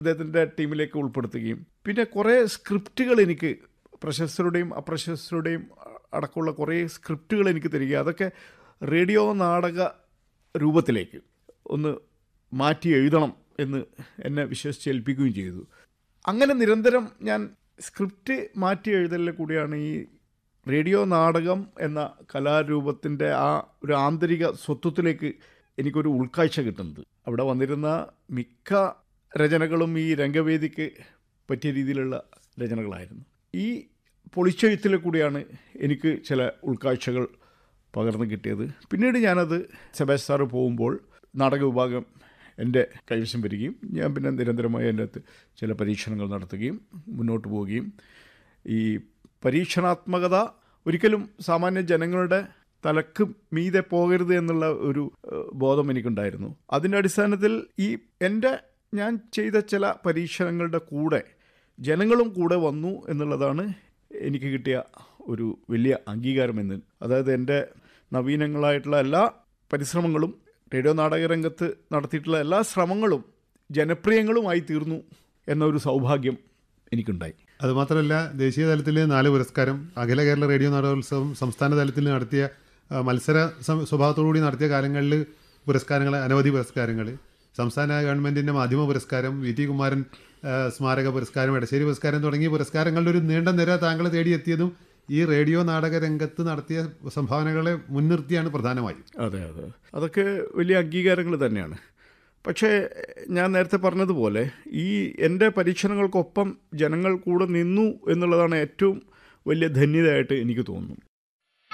അദ്ദേഹത്തിൻ്റെ ടീമിലേക്ക് ഉൾപ്പെടുത്തുകയും പിന്നെ കുറേ സ്ക്രിപ്റ്റുകൾ എനിക്ക് പ്രശസ്തരുടെയും അപ്രശസ്തരുടെയും അടക്കമുള്ള കുറേ സ്ക്രിപ്റ്റുകൾ എനിക്ക് തരിക അതൊക്കെ റേഡിയോ നാടക രൂപത്തിലേക്ക് ഒന്ന് മാറ്റി എഴുതണം എന്ന് എന്നെ വിശ്വസിച്ചേൽപ്പിക്കുകയും ചെയ്തു അങ്ങനെ നിരന്തരം ഞാൻ സ്ക്രിപ്റ്റ് മാറ്റി എഴുതലിൽ കൂടിയാണ് ഈ റേഡിയോ നാടകം എന്ന കലാരൂപത്തിൻ്റെ ആ ഒരു ആന്തരിക സ്വത്വത്തിലേക്ക് എനിക്കൊരു ഉൾക്കാഴ്ച കിട്ടുന്നത് അവിടെ വന്നിരുന്ന മിക്ക രചനകളും ഈ രംഗവേദിക്ക് പറ്റിയ രീതിയിലുള്ള രചനകളായിരുന്നു ഈ പൊളിച്ചെഴുത്തിൽ കൂടിയാണ് എനിക്ക് ചില ഉൾക്കാഴ്ചകൾ പകർന്നു കിട്ടിയത് പിന്നീട് ഞാനത് സെബാസ് സാറ് പോകുമ്പോൾ നാടക വിഭാഗം എൻ്റെ കൈവശം വരികയും ഞാൻ പിന്നെ നിരന്തരമായി എൻ്റെ അകത്ത് ചില പരീക്ഷണങ്ങൾ നടത്തുകയും മുന്നോട്ട് പോവുകയും ഈ പരീക്ഷണാത്മകത ഒരിക്കലും സാമാന്യ ജനങ്ങളുടെ തലക്ക് മീതെ പോകരുത് എന്നുള്ള ഒരു ഏഹ്, ബോധം എനിക്കുണ്ടായിരുന്നു അതിൻ്റെ അടിസ്ഥാനത്തിൽ ഈ എൻ്റെ ഞാൻ ചെയ്ത ചില പരീക്ഷണങ്ങളുടെ കൂടെ ജനങ്ങളും കൂടെ വന്നു എന്നുള്ളതാണ് എനിക്ക് കിട്ടിയ ഒരു വലിയ അംഗീകാരമെന്ന് അതായത് എൻ്റെ നവീനങ്ങളായിട്ടുള്ള എല്ലാ പരിശ്രമങ്ങളും റേഡിയോ നാടക രംഗത്ത് നടത്തിയിട്ടുള്ള എല്ലാ ശ്രമങ്ങളും ജനപ്രിയങ്ങളുമായി തീർന്നു എന്നൊരു സൗഭാഗ്യം എനിക്കുണ്ടായി അതുമാത്രമല്ല ദേശീയ തലത്തിൽ നാല് പുരസ്കാരം അഖില കേരള റേഡിയോ നാടകോത്സവം സംസ്ഥാന തലത്തിൽ നടത്തിയ ആ, മത്സര സം- സ്വഭാവത്തോടുകൂടി നടത്തിയ കാലങ്ങളിൽ പുരസ്കാരങ്ങൾ അനവധി പുരസ്കാരങ്ങൾ സംസ്ഥാന ഗവൺമെന്റിന്റെ മാധ്യമ പുരസ്കാരം വി ടി കുമാരൻ ആ, സ്മാരക പുരസ്കാരം എടശ്ശേരി പുരസ്കാരം തുടങ്ങിയ പുരസ്കാരങ്ങളുടെ ഒരു നീണ്ട നിര താങ്കൾ തേടിയെത്തിയതും ഈ റേഡിയോ നാടക രംഗത്ത് നടത്തിയ സംഭാവനകളെ മുൻനിർത്തിയാണ് പ്രധാനമായും അതെ അതെ അതൊക്കെ വലിയ അംഗീകാരങ്ങൾ തന്നെയാണ് പക്ഷേ ഞാൻ നേരത്തെ പറഞ്ഞതുപോലെ ഈ എൻ്റെ പരീക്ഷണങ്ങൾക്കൊപ്പം ജനങ്ങൾ കൂടെ നിന്നു എന്നുള്ളതാണ് ഏറ്റവും വലിയ ധന്യതയായിട്ട് എനിക്ക് തോന്നുന്നു